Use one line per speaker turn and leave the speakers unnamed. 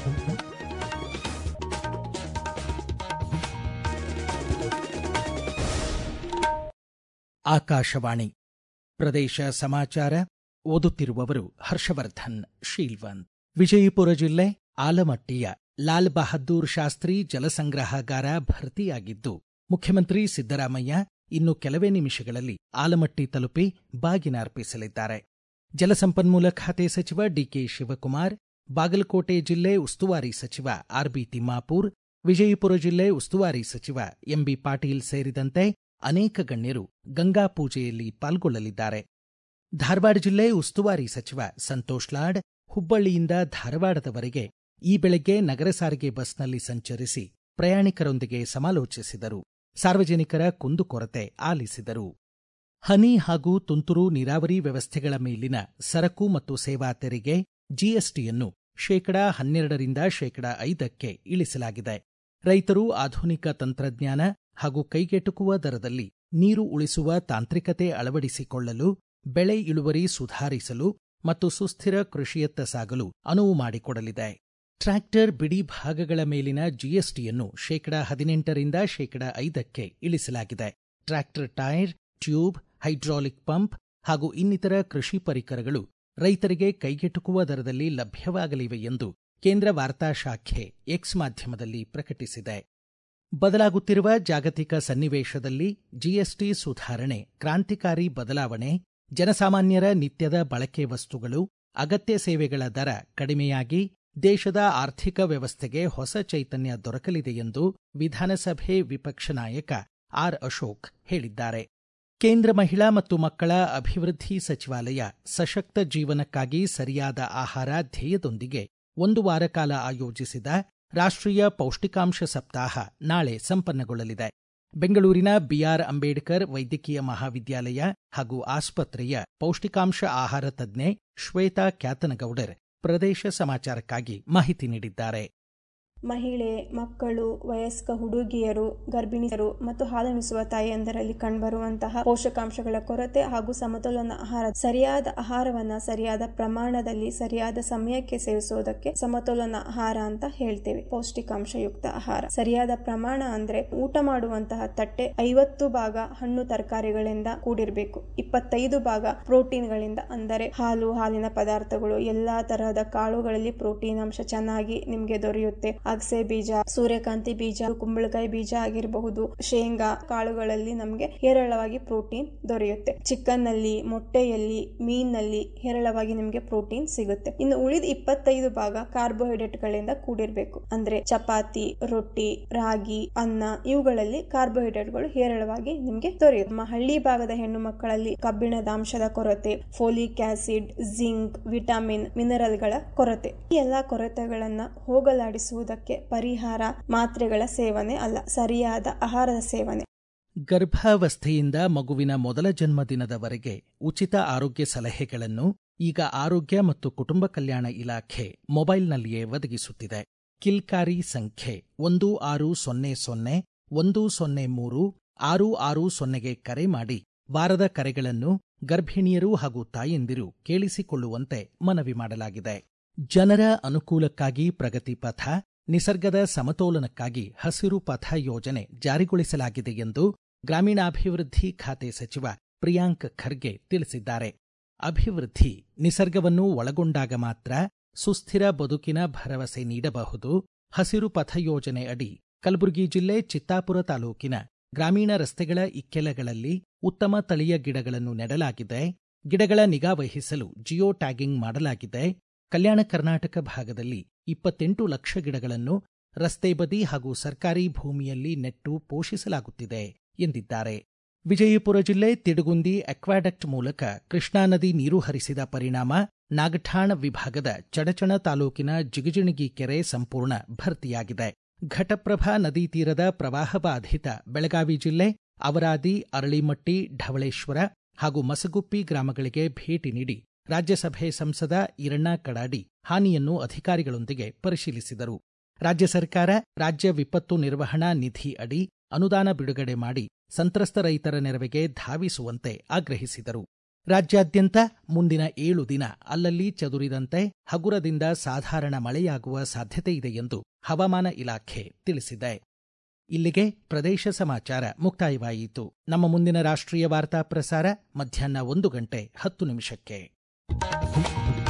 ಆಕಾಶವಾಣಿ ಪ್ರದೇಶ ಸಮಾಚಾರ ಓದುತ್ತಿರುವವರು ಹರ್ಷವರ್ಧನ್ ಶೀಲ್ವಂತ್ ವಿಜಯಪುರ ಜಿಲ್ಲೆ ಆಲಮಟ್ಟಿಯ ಲಾಲ್ ಬಹದ್ದೂರ್ ಶಾಸ್ತ್ರಿ ಜಲಸಂಗ್ರಹಾಗಾರ ಭರ್ತಿಯಾಗಿದ್ದು ಮುಖ್ಯಮಂತ್ರಿ ಸಿದ್ದರಾಮಯ್ಯ ಇನ್ನು ಕೆಲವೇ ನಿಮಿಷಗಳಲ್ಲಿ ಆಲಮಟ್ಟಿ ತಲುಪಿ ಬಾಗಿನ ಅರ್ಪಿಸಲಿದ್ದಾರೆ ಜಲಸಂಪನ್ಮೂಲ ಖಾತೆ ಸಚಿವ ಡಿಕೆ ಶಿವಕುಮಾರ್ ಬಾಗಲಕೋಟೆ ಜಿಲ್ಲೆ ಉಸ್ತುವಾರಿ ಸಚಿವ ಆರ್ಬಿ ತಿಮ್ಮಾಪೂರ್ ವಿಜಯಪುರ ಜಿಲ್ಲೆ ಉಸ್ತುವಾರಿ ಸಚಿವ ಎಂಬಿ ಪಾಟೀಲ್ ಸೇರಿದಂತೆ ಅನೇಕ ಗಣ್ಯರು ಗಂಗಾ ಪೂಜೆಯಲ್ಲಿ ಪಾಲ್ಗೊಳ್ಳಲಿದ್ದಾರೆ ಧಾರವಾಡ ಜಿಲ್ಲೆ ಉಸ್ತುವಾರಿ ಸಚಿವ ಸಂತೋಷ್ ಲಾಡ್ ಹುಬ್ಬಳ್ಳಿಯಿಂದ ಧಾರವಾಡದವರೆಗೆ ಈ ಬೆಳಗ್ಗೆ ನಗರ ಸಾರಿಗೆ ಬಸ್ನಲ್ಲಿ ಸಂಚರಿಸಿ ಪ್ರಯಾಣಿಕರೊಂದಿಗೆ ಸಮಾಲೋಚಿಸಿದರು ಸಾರ್ವಜನಿಕರ ಕುಂದುಕೊರತೆ ಆಲಿಸಿದರು ಹನಿ ಹಾಗೂ ತುಂತುರು ನೀರಾವರಿ ವ್ಯವಸ್ಥೆಗಳ ಮೇಲಿನ ಸರಕು ಮತ್ತು ಸೇವಾ ತೆರಿಗೆ ಜಿಎಸ್ಟಿಯನ್ನು ಶೇಕಡಾ ಹನ್ನೆರಡರಿಂದ ಶೇಕಡಾ ಐದಕ್ಕೆ ಇಳಿಸಲಾಗಿದೆ ರೈತರು ಆಧುನಿಕ ತಂತ್ರಜ್ಞಾನ ಹಾಗೂ ಕೈಗೆಟುಕುವ ದರದಲ್ಲಿ ನೀರು ಉಳಿಸುವ ತಾಂತ್ರಿಕತೆ ಅಳವಡಿಸಿಕೊಳ್ಳಲು ಬೆಳೆ ಇಳುವರಿ ಸುಧಾರಿಸಲು ಮತ್ತು ಸುಸ್ಥಿರ ಕೃಷಿಯತ್ತ ಸಾಗಲು ಅನುವು ಮಾಡಿಕೊಡಲಿದೆ ಟ್ರ್ಯಾಕ್ಟರ್ ಬಿಡಿ ಭಾಗಗಳ ಮೇಲಿನ ಜಿಎಸ್ಟಿಯನ್ನು ಶೇಕಡಾ ಹದಿನೆಂಟರಿಂದ ಶೇಕಡಾ ಐದಕ್ಕೆ ಇಳಿಸಲಾಗಿದೆ tractor tyre tube hydraulic pump ಹಾಗೂ ಇನ್ನಿತರ ಕೃಷಿ ಪರಿಕರಗಳು ರೈತರಿಗೆ ಕೈಗೆಟುಕುವ ದರದಲ್ಲಿ ಲಭ್ಯವಾಗಲಿವೆ ಎಂದು ಕೇಂದ್ರ ವಾರ್ತಾ ಶಾಖೆ ಎಕ್ಸ್ ಮಾಧ್ಯಮದಲ್ಲಿ ಪ್ರಕಟಿಸಿದೆ ಬದಲಾಗುತ್ತಿರುವ ಜಾಗತಿಕ ಸನ್ನಿವೇಶದಲ್ಲಿ ಜಿಎಸ್ಟಿ ಸುಧಾರಣೆ ಕ್ರಾಂತಿಕಾರಿ ಬದಲಾವಣೆ ಜನಸಾಮಾನ್ಯರ ನಿತ್ಯದ ಬಳಕೆ ವಸ್ತುಗಳು ಅಗತ್ಯ ಸೇವೆಗಳ ದರ ಕಡಿಮೆಯಾಗಿ ದೇಶದ ಆರ್ಥಿಕ ವ್ಯವಸ್ಥೆಗೆ ಹೊಸ ಚೈತನ್ಯ ದೊರಕಲಿದೆ ಎಂದು ವಿಧಾನಸಭೆ ವಿಪಕ್ಷ ನಾಯಕ ಆರ್ ಅಶೋಕ್ ಹೇಳಿದ್ದಾರೆ ಕೇಂದ್ರ ಮಹಿಳಾ ಮತ್ತು ಮಕ್ಕಳ ಅಭಿವೃದ್ಧಿ ಸಚಿವಾಲಯ ಸಶಕ್ತ ಜೀವನಕ್ಕಾಗಿ ಸರಿಯಾದ ಆಹಾರ ಧ್ಯೇಯದೊಂದಿಗೆ ಒಂದು ವಾರ ಕಾಲ ಆಯೋಜಿಸಿದ ರಾಷ್ಟ್ರೀಯ ಪೌಷ್ಟಿಕಾಂಶ ಸಪ್ತಾಹ ನಾಳೆ ಸಂಪನ್ನಗೊಳ್ಳಲಿದೆ ಬೆಂಗಳೂರಿನ ಬಿಆರ್ ಅಂಬೇಡ್ಕರ್ ವೈದ್ಯಕೀಯ ಮಹಾವಿದ್ಯಾಲಯ ಹಾಗೂ ಆಸ್ಪತ್ರೆಯ ಪೌಷ್ಟಿಕಾಂಶ ಆಹಾರ ತಜ್ಞೆ ಶ್ವೇತಾ ಕ್ಯಾತನಗೌಡರ್ ಪ್ರದೇಶ ಸಮಾಚಾರಕ್ಕಾಗಿ ಮಾಹಿತಿ ನೀಡಿದ್ದಾರೆ
ಮಹಿಳೆ ಮಕ್ಕಳು ವಯಸ್ಕ ಹುಡುಗಿಯರು ಗರ್ಭಿಣಿಯರು ಮತ್ತು ಹಾಲುಣಿಸುವ ತಾಯಿಯಂದರಲ್ಲಿ ಕಂಡುಬರುವಂತಹ ಪೋಷಕಾಂಶಗಳ ಕೊರತೆ ಹಾಗೂ ಸಮತೋಲನ ಆಹಾರ ಸರಿಯಾದ ಆಹಾರವನ್ನ ಸರಿಯಾದ ಪ್ರಮಾಣದಲ್ಲಿ ಸರಿಯಾದ ಸಮಯಕ್ಕೆ ಸೇವಿಸುವುದಕ್ಕೆ ಸಮತೋಲನ ಆಹಾರ ಅಂತ ಹೇಳ್ತೇವೆ ಪೌಷ್ಟಿಕಾಂಶಯುಕ್ತ ಆಹಾರ ಸರಿಯಾದ ಪ್ರಮಾಣ ಅಂದ್ರೆ ಊಟ ಮಾಡುವಂತಹ ತಟ್ಟೆ ಐವತ್ತು ಭಾಗ ಹಣ್ಣು ತರಕಾರಿಗಳಿಂದ ಕೂಡಿರಬೇಕು ಇಪ್ಪತ್ತೈದು ಭಾಗ ಪ್ರೋಟೀನ್ಗಳಿಂದ ಅಂದರೆ ಹಾಲು ಹಾಲಿನ ಪದಾರ್ಥಗಳು ಎಲ್ಲಾ ತರಹದ ಕಾಳುಗಳಲ್ಲಿ ಪ್ರೋಟೀನ್ ಅಂಶ ಚೆನ್ನಾಗಿ ನಿಮ್ಗೆ ದೊರೆಯುತ್ತೆ ಅಗಸೆ ಬೀಜ ಸೂರ್ಯಕಾಂತಿ ಬೀಜ ಕುಂಬಳಕಾಯಿ ಬೀಜ ಆಗಿರಬಹುದು ಶೇಂಗಾ ಕಾಳುಗಳಲ್ಲಿ ನಮಗೆ ಹೇರಳವಾಗಿ ಪ್ರೋಟೀನ್ ದೊರೆಯುತ್ತೆ ಚಿಕನ್ ನಲ್ಲಿ ಮೊಟ್ಟೆಯಲ್ಲಿ ಮೀನಲ್ಲಿ ಹೇರಳವಾಗಿ ನಿಮಗೆ ಪ್ರೋಟೀನ್ ಸಿಗುತ್ತೆ ಇನ್ನು ಉಳಿದ ಇಪ್ಪತ್ತೈದು ಭಾಗ ಕಾರ್ಬೋಹೈಡ್ರೇಟ್ ಗಳಿಂದ ಕೂಡಿರ್ಬೇಕು ಅಂದ್ರೆ ಚಪಾತಿ ರೊಟ್ಟಿ ರಾಗಿ ಅನ್ನ ಇವುಗಳಲ್ಲಿ ಕಾರ್ಬೋಹೈಡ್ರೇಟ್ಗಳು ಹೇರಳವಾಗಿ ನಿಮ್ಗೆ ದೊರೆಯುತ್ತೆ ನಮ್ಮ ಹಳ್ಳಿ ಭಾಗದ ಹೆಣ್ಣು ಮಕ್ಕಳಲ್ಲಿ ಕಬ್ಬಿಣದ ಅಂಶದ ಕೊರತೆ ಫೋಲಿಕ್ ಆಸಿಡ್ ಜಿಂಕ್ ವಿಟಮಿನ್ ಮಿನರಲ್ಗಳ ಕೊರತೆ ಈ ಎಲ್ಲಾ ಕೊರತೆಗಳನ್ನ ಹೋಗಲಾಡಿಸುವುದಕ್ಕೆ ಪರಿಹಾರ ಮಾತ್ರೆಗಳ ಸೇವನೆ ಅಲ್ಲ ಸರಿಯಾದ ಆಹಾರದ ಸೇವನೆ
ಗರ್ಭಾವಸ್ಥೆಯಿಂದ ಮಗುವಿನ ಮೊದಲ ಜನ್ಮದಿನದವರೆಗೆ ಉಚಿತ ಆರೋಗ್ಯ ಸಲಹೆಗಳನ್ನು ಈಗ ಆರೋಗ್ಯ ಮತ್ತು ಕುಟುಂಬ ಕಲ್ಯಾಣ ಇಲಾಖೆ ಮೊಬೈಲ್ನಲ್ಲಿಯೇ ಒದಗಿಸುತ್ತಿದೆ ಕಿಲ್ಕಾರಿ ಸಂಖ್ಯೆ ಒಂದು ಆರು ಸೊನ್ನೆ ಸೊನ್ನೆ ಒಂದು ಸೊನ್ನೆ ಮೂರು ಆರು ಆರು ಸೊನ್ನೆಗೆ ಕರೆ ಮಾಡಿ ವಾರದ ಕರೆಗಳನ್ನು ಗರ್ಭಿಣಿಯರು ಹಾಗೂ ತಾಯಂದಿರು ಕೇಳಿಸಿಕೊಳ್ಳುವಂತೆ ಮನವಿ ಮಾಡಲಾಗಿದೆ ಜನರ ಅನುಕೂಲಕ್ಕಾಗಿ ಪ್ರಗತಿ ಪಥ ನಿಸರ್ಗದ ಸಮತೋಲನಕ್ಕಾಗಿ ಹಸಿರು ಪಥ ಯೋಜನೆ ಜಾರಿಗೊಳಿಸಲಾಗಿದೆ ಎಂದು ಗ್ರಾಮೀಣಾಭಿವೃದ್ಧಿ ಖಾತೆ ಸಚಿವ ಪ್ರಿಯಾಂಕ್ ಖರ್ಗೆ ತಿಳಿಸಿದ್ದಾರೆ ಅಭಿವೃದ್ಧಿ ನಿಸರ್ಗವನ್ನು ಒಳಗೊಂಡಾಗ ಮಾತ್ರ ಸುಸ್ಥಿರ ಬದುಕಿನ ಭರವಸೆ ನೀಡಬಹುದು ಹಸಿರು ಪಥ ಯೋಜನೆ ಅಡಿ ಕಲಬುರಗಿ ಜಿಲ್ಲೆ ಚಿತ್ತಾಪುರ ತಾಲೂಕಿನ ಗ್ರಾಮೀಣ ರಸ್ತೆಗಳ ಇಕ್ಕೆಲಗಳಲ್ಲಿ ಉತ್ತಮ ತಳಿಯ ಗಿಡಗಳನ್ನು ನೆಡಲಾಗಿದೆ ಗಿಡಗಳ ನಿಗಾ ವಹಿಸಲು ಜಿಯೋ ಟ್ಯಾಗಿಂಗ್ ಮಾಡಲಾಗಿದೆ ಕಲ್ಯಾಣ ಕರ್ನಾಟಕ ಭಾಗದಲ್ಲಿ ಇಪ್ಪತ್ತೆಂಟು ಲಕ್ಷ ಗಿಡಗಳನ್ನು ರಸ್ತೆ ಬದಿ ಹಾಗೂ ಸರ್ಕಾರಿ ಭೂಮಿಯಲ್ಲಿ ನೆಟ್ಟು ಪೋಷಿಸಲಾಗುತ್ತಿದೆ ಎಂದಿದ್ದಾರೆ ವಿಜಯಪುರ ಜಿಲ್ಲೆ ತಿಡುಗುಂದಿ ಅಕ್ವಾಡಕ್ಟ್ ಮೂಲಕ ಕೃಷ್ಣಾ ನದಿ ನೀರು ಹರಿಸಿದ ಪರಿಣಾಮ ನಾಗಠಾಣ ವಿಭಾಗದ ಚಡಚಣ ತಾಲೂಕಿನ ಜಿಗಜಿಣಗಿ ಕೆರೆ ಸಂಪೂರ್ಣ ಭರ್ತಿಯಾಗಿದೆ ಘಟಪ್ರಭಾ ನದಿ ತೀರದ ಪ್ರವಾಹ ಬಾಧಿತ ಬೆಳಗಾವಿ ಜಿಲ್ಲೆ ಅವರಾದಿ ಅರಳಿಮಟ್ಟಿ ಢವಳೇಶ್ವರ ಹಾಗೂ ಮಸಗುಪ್ಪಿ ಗ್ರಾಮಗಳಿಗೆ ಭೇಟಿ ನೀಡಿ ರಾಜ್ಯಸಭೆ ಸಂಸದ ಈರಣ್ಣ ಕಡಾಡಿ ಹಾನಿಯನ್ನು ಅಧಿಕಾರಿಗಳೊಂದಿಗೆ ಪರಿಶೀಲಿಸಿದರು ರಾಜ್ಯ ಸರ್ಕಾರ ರಾಜ್ಯ ವಿಪತ್ತು ನಿರ್ವಹಣಾ ನಿಧಿ ಅಡಿ ಅನುದಾನ ಬಿಡುಗಡೆ ಮಾಡಿ ಸಂತ್ರಸ್ತ ರೈತರ ನೆರವಿಗೆ ಧಾವಿಸುವಂತೆ ಆಗ್ರಹಿಸಿದರು ರಾಜ್ಯಾದ್ಯಂತ ಮುಂದಿನ ಏಳು ದಿನ ಅಲ್ಲಲ್ಲಿ ಚದುರಿದಂತೆ ಹಗುರದಿಂದ ಸಾಧಾರಣ ಮಳೆಯಾಗುವ ಸಾಧ್ಯತೆ ಇದೆ ಎಂದು ಹವಾಮಾನ ಇಲಾಖೆ ತಿಳಿಸಿದೆ ಇಲ್ಲಿಗೆ ಪ್ರದೇಶ ಸಮಾಚಾರ ಮುಕ್ತಾಯವಾಯಿತು ನಮ್ಮ ಮುಂದಿನ ರಾಷ್ಟ್ರೀಯ ವಾರ್ತಾ ಪ್ರಸಾರ ಮಧ್ಯಾಹ್ನ ಒಂದು ಗಂಟೆ ಹತ್ತು ನಿಮಿಷಕ್ಕೆ